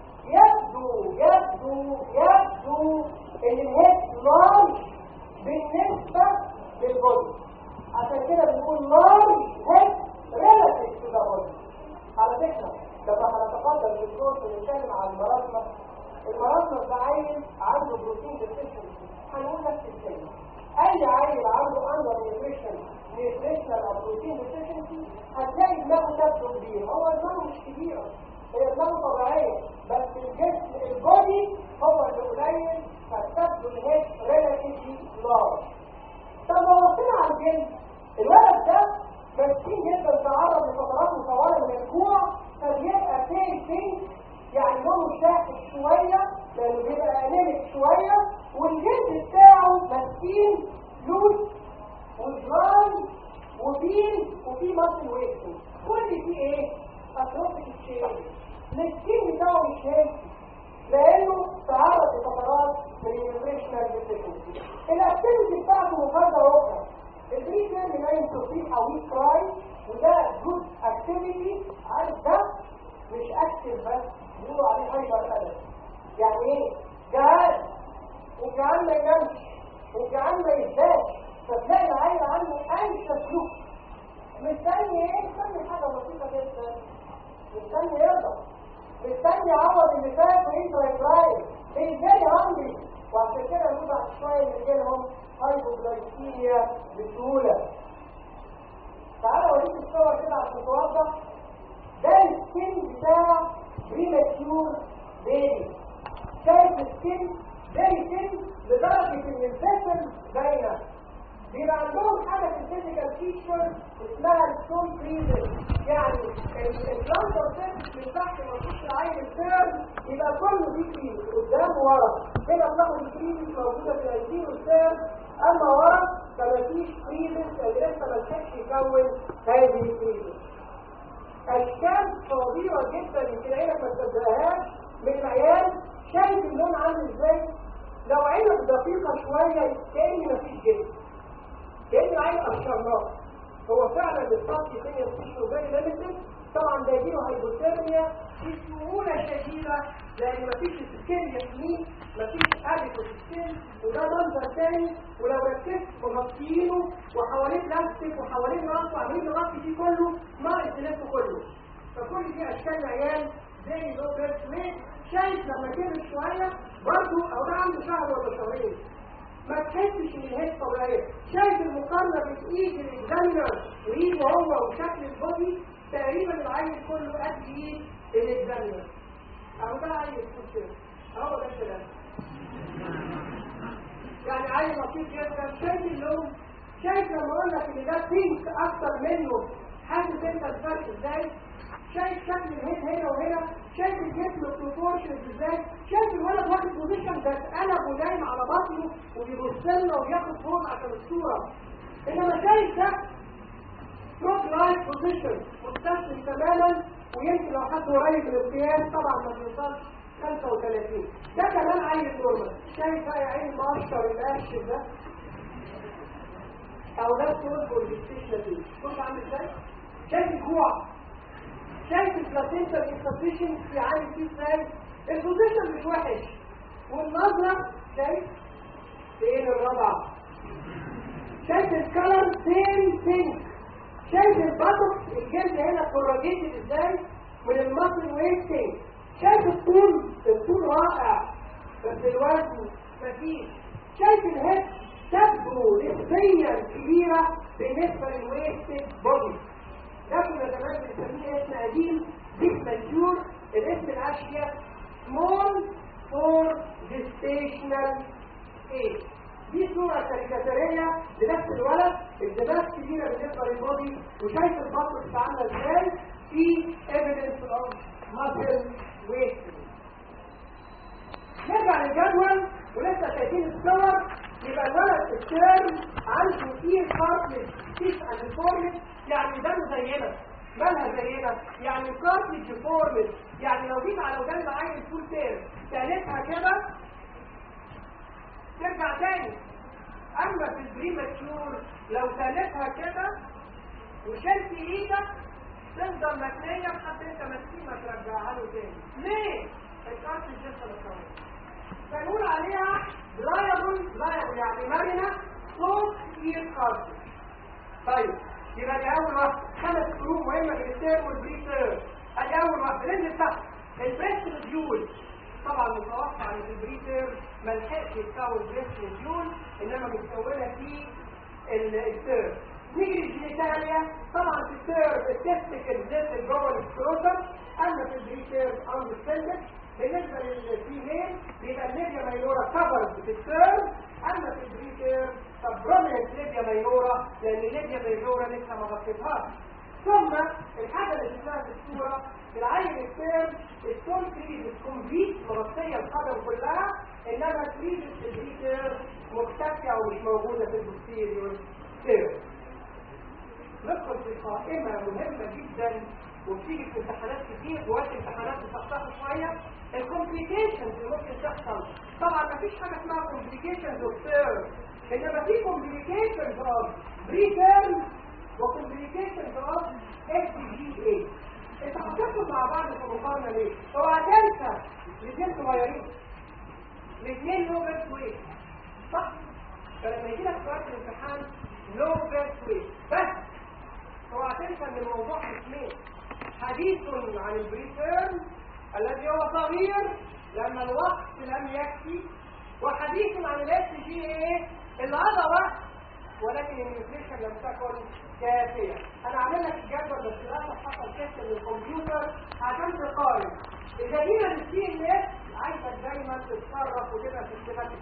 يبدو يبدو يبدو ان الهيد لارج بالنسبة للبودي عشان كده بنقول لارج هيد ريلاتيف تو ذا بودي على فكرة لما هنتقدم في الكورس ونتكلم عن المراسمة المراسمة ده عيل عنده بروتين ديفيشنسي هنقول نفس الكلمة اي عيل عنده اندر نيوتريشن نيوتريشنال او بروتين ديفيشنسي هتلاقي دماغه تبدو كبير هو دماغه مش كبيرة هي دماغه طبيعية بس الجسم البودي هو اللي قليل فتبدو الهيد ريلاتيفلي لارج طب لو بصينا على الجلد الولد ده مسكين جدا تعرض لفترات مطولة من الجوع فبيبقى فين فين يعني لونه شاحب شوية لأنه بيبقى أنيميك شوية والجلد بتاعه مسكين لوز ودراي وبين وفي مصل ويكتو كل دي ايه؟ اتروفيك الشيء السكين بتاعه مش هيلثي لانه تعرض لفترات من النيوتريشنال ديفيشنسي الاكتيفيتي بتاعته مفاجاه اخرى البري تيرم نايم تصيب او ويك كراي وده جود اكتيفيتي عارف ده مش اكتف بس بيقولوا عليه هايبر الم يعني ايه جعان وجعان ما ينامش وجعان ما يهداش فتلاقي العيل عنده اي سلوك مستني ايه مستني حاجه بسيطه جدا مستني يرضى مستني يعوض اللي فات وينترا يبرايل ازاي هنجي وعشان كده نقول بعد شويه اللي جالهم هايبوجلايكيميا بسهوله تعالى اوريك الصور كده عشان توضح ده السكين بتاع بريماتيور بيبي شايف السكين زي سن لدرجه ان الفصل باينه بيبقى عندهم حاجه في الفيزيكال فيتشر اسمها السول فريزر يعني الجلانتر سيرفيس من تحت ما فيش العين السيرم يبقى كله فيه فريز قدام وورا هنا بناخد الفريز موجوده في الايدين والسيرم اما ورا فما فيش فريزز اللي لسه ما لحقش يكون هذه الفريزز اشكال صغيره جدا يمكن عينك ما تصدقهاش من العيال شايف اللون عامل ازاي لو عينك دقيقه شويه كان مفيش جسم كان العين اشرناه هو فعلا الصوت يتنيا السيشو زي ليميتد طبعا ده يجيله هايبوثيرميا بسهوله شديده لان مفيش سكين يحميه مفيش اديكو سكين وده منظر تاني ولو ركزت مغطيينه وحوالين لاستيك وحوالين راسه عاملين نغطي فيه كله ناقص تلفه كله فكل دي اشكال عيال زي لو بيرث ويت شايف لما كبر شويه برضه او ده عنده شهر ولا شهرين ما تحسش ان الهيد طبيعيه شايف المقارنه بين ايد الاكزامينر وايده هو وشكل البودي تقريبا العين كله قد ايد الاكزامينر اهو ده عين الكتير اهو ده الكلام يعني عين لطيف جدا شايف اللون شايف لما اقول لك ان ده بينك اكتر منه حاسس انت الفرق ازاي شايف شكل الهيد هنا وهنا شايف الجسم البروبورشنز ازاي شايف الولد واخد بوزيشن ده اتقلب ونايم على بطنه وبيبص لنا وبياخد فوق عشان الصوره انما شايف ده ستروك لايف بوزيشن مستسلم تماما ويمكن لو حد قريب من القياس طبعا ما بيوصلش 35 ده كمان عين نورمال شايف بقى عين مقشر القش ده او نفس وجهه الاستيشن دي شوف عامل ازاي شايف الجوع شايف البلاسينتا انسفيشنسي عامل فيه ازاي البوزيشن مش وحش والنظره شايف فين الرابعه شايف الكلر سيم بينك شايف البطن الجلد هنا كوراجيتد ازاي من المصل ويستنج شايف الطول الطول رائع بس الوزن مفيش شايف الهيد تبدو نسبيا كبيره بالنسبه للويستد بودي ده كنا زمان بنسميه اسم قديم بيك مانجور الاسم الاشياء small for gestational age دي صورة كاريكاتيرية لنفس الولد الدماغ كبيرة بالنسبة للبودي وشايف البطن بتتعامل ازاي في evidence of muscle wasting نرجع للجدول ولسه شايفين الصور يبقى الولد في الترم عنده فيه كارتلج فيش اند فورمج يعني ده زينا مالها زينا يعني كارتلج فورمج يعني لو جيت على ودان عين الفول تير تالتها كده ترجع تاني اما في البريماتشور لو تالتها كده وشلت ايدك تفضل متنية لحد انت مسكين ما ترجعها له تاني ليه؟ الكارتلج لسه مكون فنقول عليها لايبل لايبل يعني مرنة صوت كتير كارتلج طيب يبقى دي اول واحده خمس فروق مهمه للتيرم والبريتيرم ادي اول واحده ننزل تحت البريست ريديول طبعا متوقع ان في البريتيرم ما لحقش يتكون بريست ريديول انما متكونه في التيرم نيجي الجينيتاليا طبعا في التيرم التستيكل زيت جوه السكروتم اما في البريتيرم اندستندد بالنسبه للفيميل بيبقى الليبيا ماينورا كفرد في التيرم اما في البريتيرم فبروميننت ليبيا ماينورا لان الليبيا ماينورا لسه ما غطيتهاش ثم الحاجه اللي شفناها في الصوره في العين التيرم التون كريز كومبليت مغطيه القدم كلها انما كريز البريتيرم مختفيه او مش موجوده في البوستيريور تيرم ندخل في قائمه مهمه جدا وبتيجي في امتحانات كتير جوات امتحانات بتختصر شويه الكومبليكيشنز اللي ممكن تحصل طبعا مفيش حاجه اسمها كومبليكيشنز اوف تيرم انما في كومبليكيشنز اوف بري تيرم وكومبليكيشنز اوف اس جي اي انت حطيتهم مع بعض في المقارنه ليه؟ اوعى تنسى الاثنين صغيرين الاثنين لو بيرث ويت صح؟ فلما يجي لك سؤال في الامتحان لو بيرث ويت بس اوعى تنسى ان الموضوع قسمين حديث عن البريتيرم الذي هو صغير لما الوقت لم يكفي وحديث عن الاس جي ايه اللي قضى وقت ولكن النيوتريشن لم تكن كافيه انا عامل لك الجدول بس للاسف حصل كسر من الكمبيوتر عشان تقارن اذا جينا للسي ان اس عايزك دايما تتصرف وتبقى سيستماتيك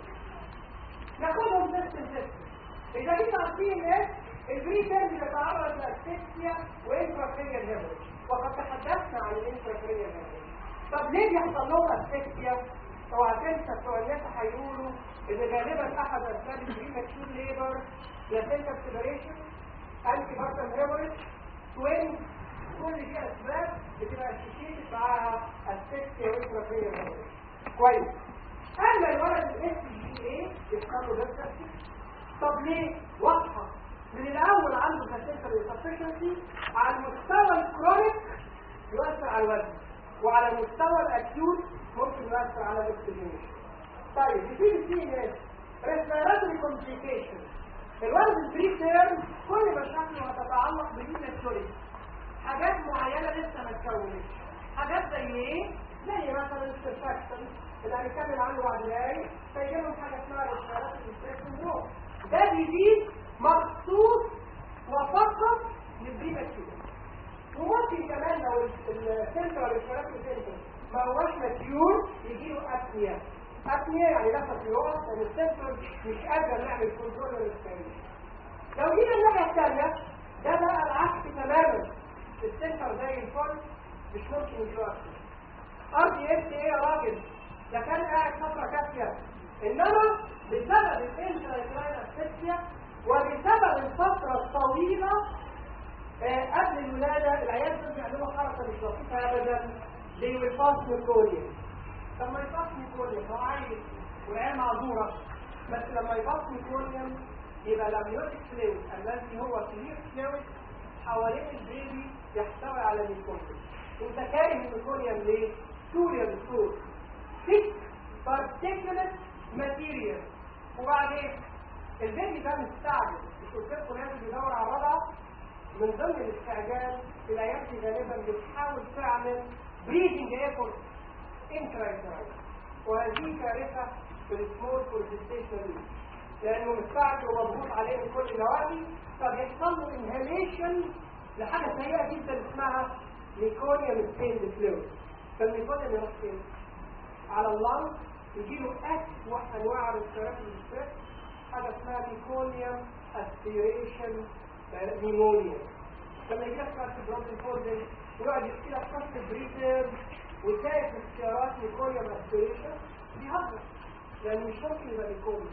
ناخدهم سيستم سيستم اذا جيت على السي ان اس البري تيرم يتعرض لاسفكسيا وانتراكريال هيموريج وقد تحدثنا عن الانتراكريال هيموريج طب ليه بيحصل لهم اسفكسيا اوعى تنسى بتوع الناس هيقولوا ان غالبا احد اسباب البريماتشور ليبر بلاسنتا سيبريشن انتي بارتم هيموريج توين كل دي اسباب بتبقى اسوشيتد معاها اسفكسيا وانتراكريال هيموريج كويس اما الولد الاس جي اي يحصل له ده طب ليه واضحه من الاول عنده بلاسنتا انسفشنسي على المستوى الكرونيك يؤثر على الوزن وعلى المستوى الاكيوت ممكن يؤثر على الاكسجينيشن طيب يصير السي ان اس ريسبيراتوري كومبليكيشن الولد البري تيرم كل مشاكله هتتعلق بالهيماتوري حاجات معينه لسه ما اتكونتش حاجات زي ايه؟ زي مثلا السيرفاكتن اللي هنتكلم عنه بعد دقايق فيجي لهم حاجه اسمها ريسبيراتوري سيندروم ده ديزيز مخصوص وفقط للبريماتور وممكن كمان لو السنترال ريسبيراتوري سنتر ما هوش ماتيور يجي له ابنيا ابنيا يعني نفس يقف لان السنتر مش قادر نعمل كنترول للريسبيراتوري لو جينا الناحيه الثانيه ده بقى العكس تماما السنتر زي الفل مش ممكن يتوقف ار دي اس ايه يا راجل ده كان قاعد فتره كافيه انما بسبب الانترايتراين اسفكسيا وبسبب الفتره الطويله آه قبل الولاده العيال دول بيعملوا حركه مش لطيفه ابدا زي الفاس ميكوليا لما يفاس ميكوليا هو عايز والعيال معذوره بس لما يفاس ميكوليا يبقى الامنيوتيك فلويد الذي هو كلير فلويد حوالين البيبي يحتوي على الميكوليا انت كاره الميكوليا ليه؟ سوريا بالسور thick particulate material وبعدين البيبي ده مستعجل مش قلت لكم لازم يدور على الرضع من ضمن الاستعجال الايام دي غالبا بتحاول تعمل بريدنج ايفورت انترايترايت وهذه كارثه في السمول فورجستيشن لانه مستعجل ومضغوط عليه من كل النواحي فبيحصل له انهاليشن لحاجه سيئه جدا اسمها ميكونيوم ستيند فلويد فالميكونيوم يروح فين؟ على اللنج يجي له اسوء انواع الريسبيراتوري ستريس حاجه اسمها ميكونيوم اسبيريشن نيمونيا لما يجي لك كارت بروبلم فولدنج ويقعد يحكي لك قصه بريتر وشايف اختيارات ميكونيوم اسبيريشن بيهزر لان مش ممكن يبقى ميكونيوم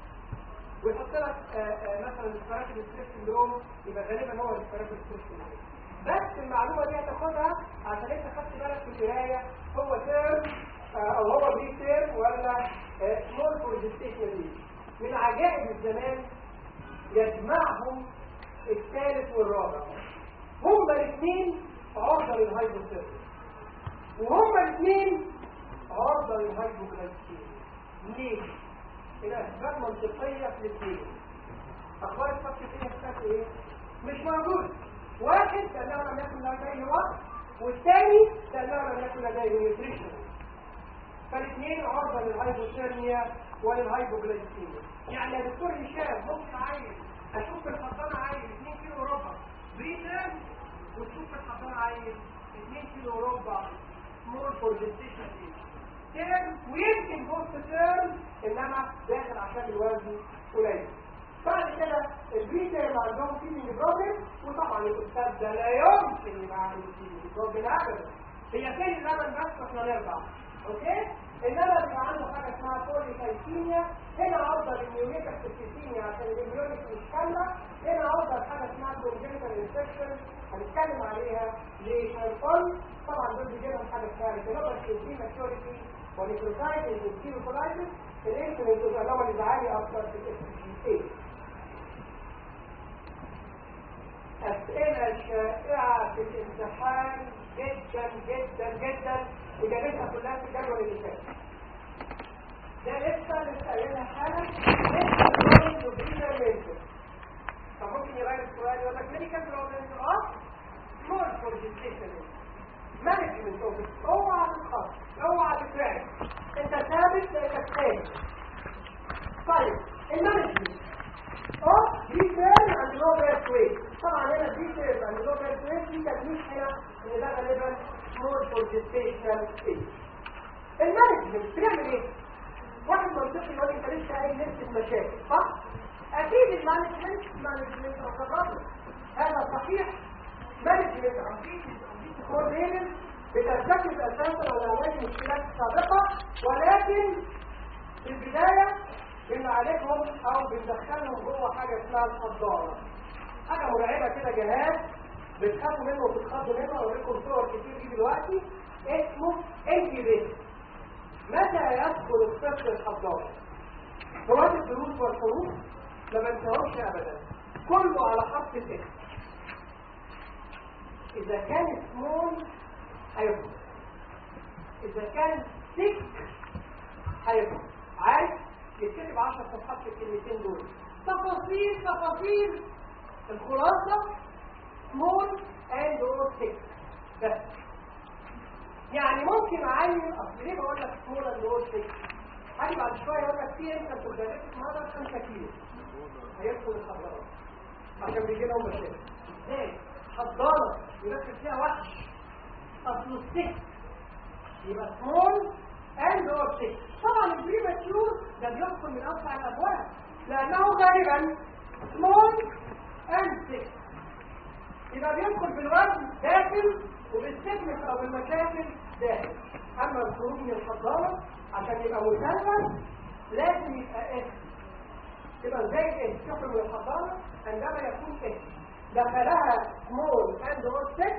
ويحط لك مثلا الريسبيراتوري ستريس سندروم يبقى غالبا هو الريسبيراتوري ستريس سندروم بس المعلومه دي هتاخدها عشان انت خدت بالك في القرايه هو تيرم او هو بري تيرم ولا سمول فورجستيشن من عجائب الزمان يجمعهم الثالث والرابع هما الاثنين عرضة للهايبوثيرميا وهما الاثنين عرضة للهايبوغلايكيميا ليه؟ الاسباب منطقية في الاثنين اخبار الفقر فيها بتاعت ايه؟ مش موجود واحد لانه لم يكن لديه وقت والثاني لانه لم يكن لديه نيوتريشن فالاثنين عرضة للهايبوثيرميا وللهايبوغلايكيميا يعني يا دكتور هشام ممكن عايز اشوف الحضانة عايز 2 كيلو ربع بريتر وتشوف الحضانة عايز 2 كيلو ربع سمول فورجستيشن تيرم ويمكن بوست تيرم انما داخل عشان الوزن قليل بعد كده البريتر اللي عندهم فيلينج بروبلم وطبعا الاستاذ ده لا يمكن يبقى عنده فيلينج بروبلم ابدا هي فين اللبن بس احنا نرجع اوكي انما بيبقى عنده حاجه اسمها بوليسايتيميا هنا عرضه للميونيكا سيستيميا عشان الاميونيك مش كامله هنا عرضه لحاجه اسمها كونجنتال انفكشن هنتكلم عليها ليه هنقول طبعا دول بيجيلهم حاجه اسمها ريتينوباثي ودي ماتيوريتي ونيكروسايتس والكيروكولايتس الانسولين اللي هو اللي عالي اكتر في الاس جي أسئلة شائعة في الامتحان جدا جدا جدا إجابتها كلها في الجدول اللي فات. ده لسه لسه قايلها حالا لسه الراجل يبرينا منه. فممكن يغير السؤال يقول لك ميديكال بروبلمز اوف سمول فورجيتيشن مانجمنت اوف اوعى تتخطط اوعى تترعب انت ثابت لانك ثابت. طيب المانجمنت اوف ديتيل اند لو بيرث ويت طبعا هنا ديتيل اند لو بيرث ويت في تكليف هنا ان ده غالبا سمول فورجيتيشن ستيج المانجمنت بتعمل ايه؟ واحد منطقي يقول انت لسه قايل نفس المشاكل صح؟ اكيد المانجمنت مانجمنت اوف ذا هذا صحيح مانجمنت اوف كورنيل بترتكز اساسا على علاج المشكلات السابقه ولكن في البدايه بنعالجهم او بندخلهم جوه حاجه اسمها الحضانه حاجه مرعبه كده جهاز بتخافوا منه وبتخافوا منه اوريكم صور كتير دي دلوقتي اسمه انكيبيتر متى يدخل الطفل الحضانه فوات الدروس والحروف ما بنساهمش ابدا كله على خط الاكس اذا كان سمول هيكبر اذا كان سيك هيكبر عايز يتكتب 10 صفحات في الكلمتين دول تفاصيل تفاصيل الخلاصه سمول اند اور سيك بس يعني ممكن اعين اصل ليه بقول لك سمول اند اور سيك هاجي بعد شويه اقول لك في انت بتدرس مره 5 كيلو هيدخل الحضانه عشان بيجي لهم مشاكل ازاي حضانه يركز فيها وحش اصله السيك يبقى سمول اند اور سيك طبعا البريماتيور ده بيدخل من اوسع الابواب لانه غالبا سمول اند سيك يبقى بيدخل بالوزن داخل وبالسكنس او بالمشاكل داخل اما الخروج من الحضانه عشان يبقى مثلث لازم يبقى اس يبقى زي ايه تخرج من الحضانه عندما يكون اس دخلها سمول اند اور سيك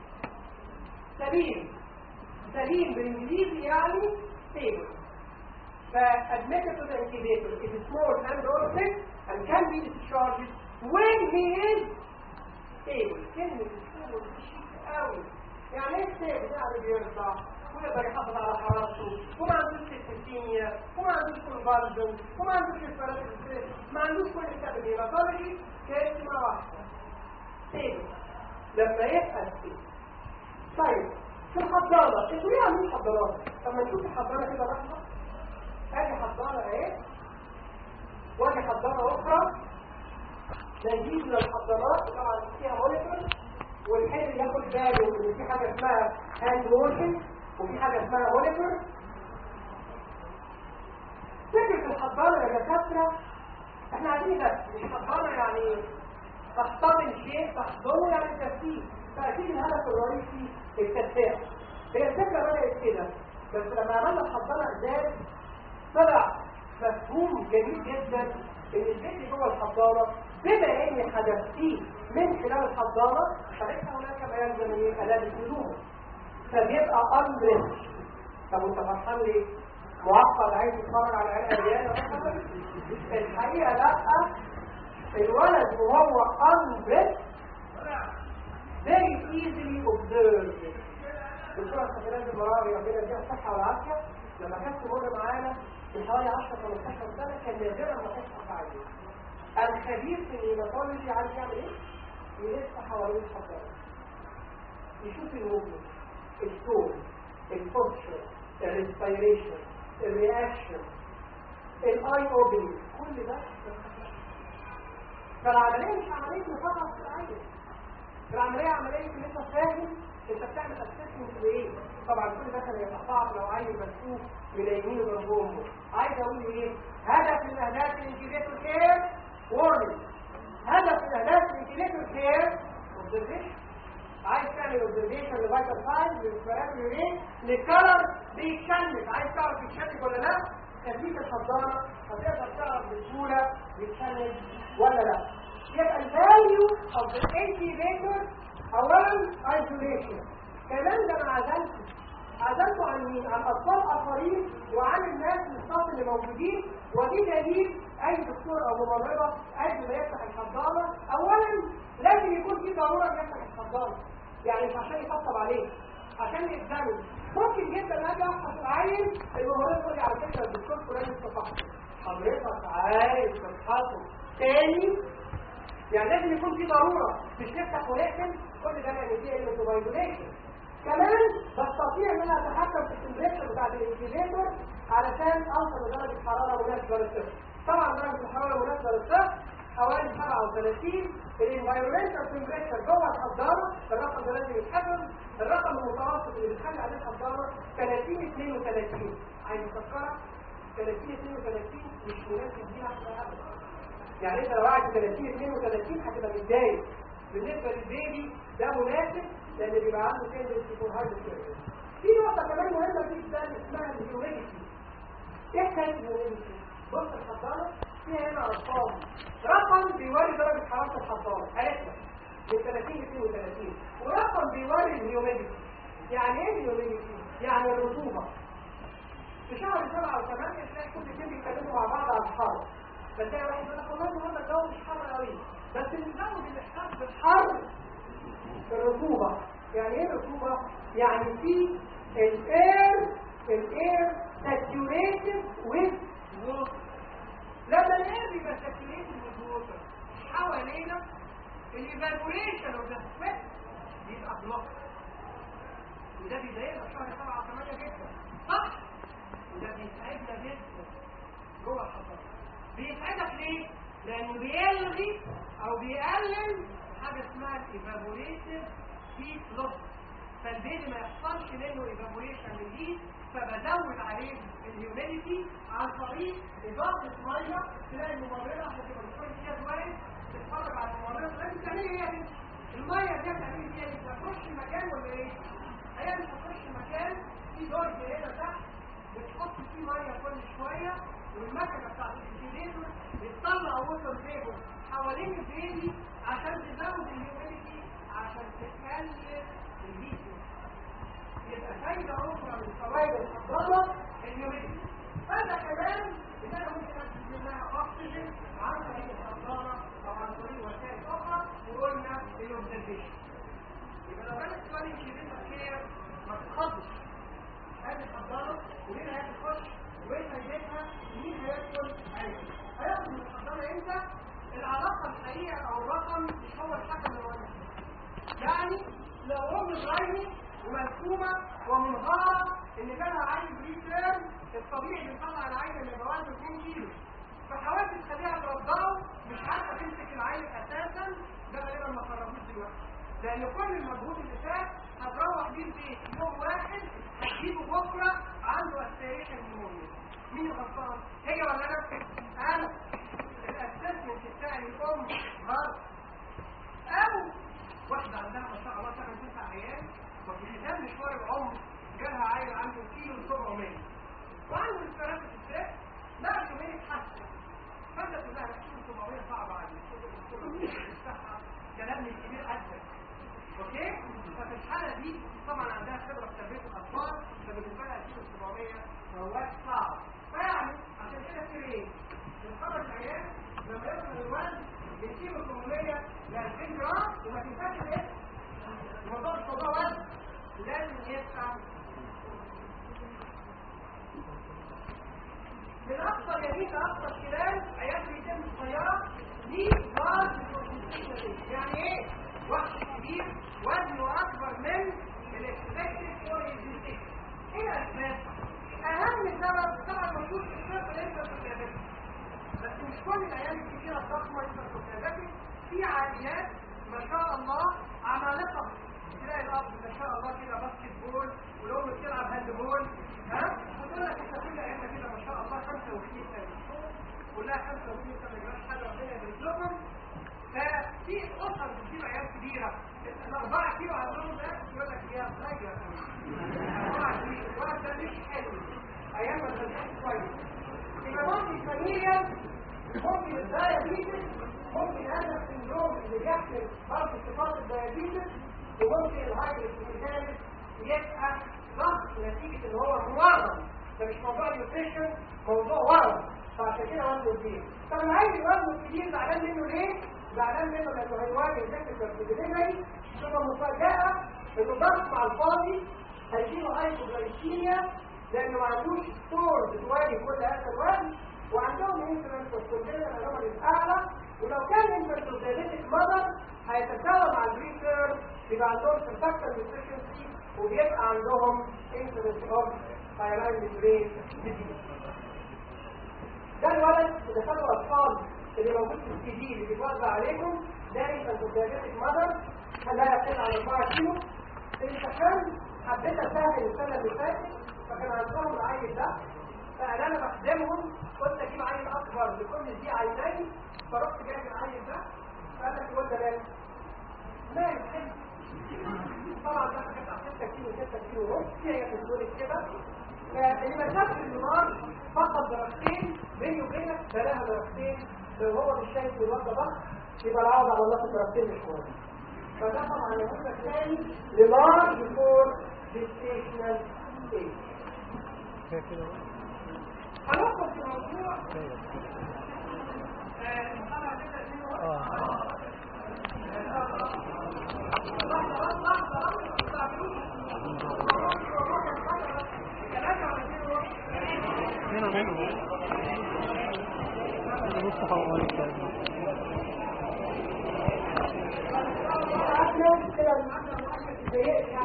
سليم سليم بالانجليزي يعني stable فadmitted to the incubator is small and or sick and can be discharged when he is stable كلمة stable دي شيك قوي يعني ايه stable يعني بيرضع ويقدر يحافظ على حرارته وما عندوش سيستيميا وما عندوش كونفالجن وما عندوش اسفلات ما عندوش كل الكلام دي مطالبي كلمة واحدة stable لما يبقى stable طيب في الحضانة انتوا ليه عاملين حضانات؟ لما نشوف الحضانة كده لحظة ادي حضانة اهي وادي حضانة اخرى نجيب للحضانات طبعا فيها مونيتور والحين ياخد باله ان في حاجة اسمها هاند ووشنج وفي حاجة اسمها مونيتور فكرة الحضانة يا دكاترة احنا عايزين بس مش حضانة يعني تحتضن شيء تحضنه يعني تفكير فأكيد الهدف الرئيسي التدفئة هي الفكرة بدأت كده بس لما عملنا الحضانة إزاي طلع مفهوم جميل جدا ان البيت جوه الحضانة بما اني حدثتيه من خلال الحضانة فليس هناك ما يلزم ان يبقى لابس هدومه فبيبقى امر طب انت فرحان ليه؟ معقد عايز يتفرج على عيال عيال الحقيقة لا الولد وهو unbreast very easily observed دكتورة سفينات المراوي ربنا يديها الصحة والعافية لما كانت تمر معانا من حوالي 10 15 سنة كان نادرا ما تشرح عليه الخبير في الهيماتولوجي عارف يعمل ايه؟ يلف حوالين الحضارة يشوف الموفمنت التون البوستشر الريسبيريشن الرياكشن الاي اوبننج كل ده فالعملية مش عملية مفاقة صناعية العملية عملية ان انت فاهم انت بتعمل اسسمنت لايه طبعا كل ده كان هيبقى صعب لو عيل مسكوك ملايين جنب امه عايز اقول ايه هدف من اهداف الانكيبيتور كير وورنينج هدف من اهداف الانكيبيتور كير اوبزرفيشن عايز تعمل اوبزرفيشن لفيتال ساينز للبارامتر ايه للكلر بيتشنج عايز تعرف بيتشنج ولا لا تدريب الحضانه هتقدر تعرف بسهوله بيتشنج ولا لا يبقى الفاليو اوف ذا انكيبيتور اولا ايزوليشن كمان ده انا عزلته عزلته عن مين؟ عن اطفال اخرين وعن الناس الصف اللي موجودين ودي دليل اي دكتور او ممرضه قبل ما يفتح الحضانه اولا لازم يكون في ضروره ان يفتح الحضانه يعني مش عشان يطبطب عليه عشان يتزامن ممكن جدا اجي افحص العين الممرضه تقول لي على فكره الدكتور فلان استطاع حضرتك عايز تفحصه تاني يعني لازم يكون في ضروره مش نفتح ونقفل كل ده يعني فيه الموبايليشن كمان بستطيع ان انا اتحكم في التمبريتشر بتاعت الانكيبيتور علشان اوصل لدرجه حراره مناسبه للطفل طبعا درجه الحراره المناسبه للطفل حوالي 37 الانفايرمنتال تمبريتشر جوه الحضانه الرقم ده لازم يتحفظ الرقم المتوسط اللي بتخلي عليه الحضانه 30 32 عايز افكرك 30 32 مش مناسب ليها احنا ابدا يعني انت لو قاعد 30 32 هتبقى متضايق بالنسبه للبيبي ده مناسب لان بيبقى عنده تندنسي فور هايد في نقطه كمان مهمه جدا اسمها الهيوميديتي ايه حكايه الهيوميديتي بص الحضانه فيها هنا ارقام رقم بيوري درجه حراره الحضانه عرفنا من 30 ل 32 ورقم بيوري الهيوميديتي يعني ايه الهيوميديتي يعني الرطوبه في شهر 7 و8 تلاقي كل الاثنين بيتكلموا مع بعض عن الحر فتلاقي واحد يقول لك والله النهارده الجو مش حر قوي بس اللي بيزود الاحساس بالحر الرطوبه يعني ايه الرطوبه يعني في الاير الاير ساتوريتد ويز ووتر لما الاير بيبقى ساتوريتد ويز ووتر حوالينا الايفابوريشن اوف ذا سويت بيبقى بلوك وده بيضايقنا في شهر 7 8 جدا صح وده بيساعدنا جدا جوه الحضاره بيساعدك ليه؟ لانه بيلغي او بيقلل حاجه اسمها الايفابوريشن هيت لوس فالبيبي ما يحصلش منه ايفابوريشن من هيت فبزود عليه الهيوميديتي عن طريق اضافه ميه تلاقي الممرضه هتبقى بتكون فيها كويس تتفرج على الممرضه لازم تعملي ايه يا بنتي؟ الميه دي هتعملي فيها ايه؟ هتخش مكان ولا ايه؟ هي مش هتخش مكان في درج هنا تحت بتحط فيه ميه كل شويه والمكنه بتاعت الانكيبيتور بتطلع ووتر فيبر حوالين البيبي عشان تزود الهيوميديتي عشان تقلل الهيت يبقى فايده اخرى من فوائد الحضانه الهيوميديتي فايده كمان ان انا ممكن انزل منها اكسجين عن طريق الحضانه او عن طريق وسائل اخرى وقلنا الاوبزرفيشن يبقى لو كانت سؤال الانكيبيتور كير ما تتخضش هذه الحضانه ومين هيخش وين هيجيبها مين هيدخل ايوه هياخد من الحضانه امتى العلاقه الحقيقيه او الرقم مش هو الحكم اللي وانا يعني لو ام غيري وملكومه ومنهاره ان جالها عيل بريتيرم الطبيعي بيطلع العيل اللي بوزنه 2 كيلو فحاولت تخليها ترضعه مش عارفه تمسك العيل اساسا ده غالبا ما قربوش دلوقتي لان كل المجهود اللي فات هتروح بيه البيت يوم واحد هتجيبه بكره عنده اسبريشن نيمونيا مين غلطان هي ولا انا انا الاسسمنت بتاع الام غلط او واحده عندها ما شاء الله 8 9 عيال وفي ختام مشوار العمر جالها عيل عنده كيلو 700 وعنده الفراغ الستات لا يومين اتحسن فانت تقول لها كيلو 700 صعب عليك كلام كبير قدك اوكي ففي الحاله دي طبعا عندها خبره في تربيه الاطفال فبالنسبه لها كيلو 700 هواش صعب فيعني عشان كده في ايه؟ بنخرج عيال لما يوصل الوزن من كيلو 800 ل 2000 جرام وما تنساش الايه؟ الموضوع مش موضوع وزن لازم يبقى من اكثر يمين لاكثر خلال عيال بيتم السياره دي غاز يعني ايه؟ وحش كبير وزنه اكبر من الاكسبكتد فور ايه الاسباب؟ اهم سبب طبعا موجود في الشرق الانتركوتابيتي بس مش كل العيال الكبيره الضخمه الانتركوتابيتي في عائلات ما شاء الله عمالقه تلاقي الاب ما شاء الله كده باسكت بول والام بتلعب هاند بول ها وتقول لك احنا كل عيالنا كده ما شاء الله 25 سنه كلها 25 سنه ما يجراش حاجه ربنا يبارك لكم ففي اسر بتجيب عيال كبيره الاربعه كيلو عندهم ده يقول لك يا صغير اربعه كيلو الولد ده مش حلو ايام ما كان كويس يبقى ممكن فاميليا ممكن الدايابيتس ممكن هذا السندروم اللي بيحمل برضه صفات الدايابيتس الراجل الثالث يبقى ضغط نتيجة ان هو مورم ده مش موضوع نيوتريشن موضوع ورم فعشان كده وزنه كبير طب العيل وزنه كبير زعلان منه ليه؟ زعلان منه لانه هيواجه فكرة الدليفري تبقى مفاجأة انه ضغط مع الفاضي هيجيله هايبوغلايكيميا لانه ما عندوش ستور بتواجه كل هذا الوزن وعندهم انسولين والكونتينر انوماليز اعلى ولو كان انفرتوزيليتك مدر هيتساوى مع الجرين كيرف يبقى عندهم سيرفاكتال ديفيشنسي وبيبقى عندهم انسولين اوف ثايرويد ميمبرين ده الولد اللي كانوا الاطفال اللي موجود في السي دي اللي بيتوزع عليكم ده انفرتوزيليتك مدر لا يقل عن 4 كيلو الامتحان حبيت اسهل السنه اللي فاتت فكان عندهم العيل ده فانا انا بخدمهم قلت اجيب عيل اكبر لكل دي عينين فرحت جايب العيل ده فقال لك الواد ده مال مال حلو طبعا ده كانت 6 كيلو 6 كيلو ونص هي في الدور كده فاللي ما شافش النهار فقط درجتين بيني وبينك بلاها درجتين لو هو مش شايف الواد ده ضغط يبقى العوض على الله في درجتين مش كويس فده طبعا نموذج ثاني للارج فور جيستيشنال ستيج هندخل في موضوع منو منو مصطفى ومالك أحمد كده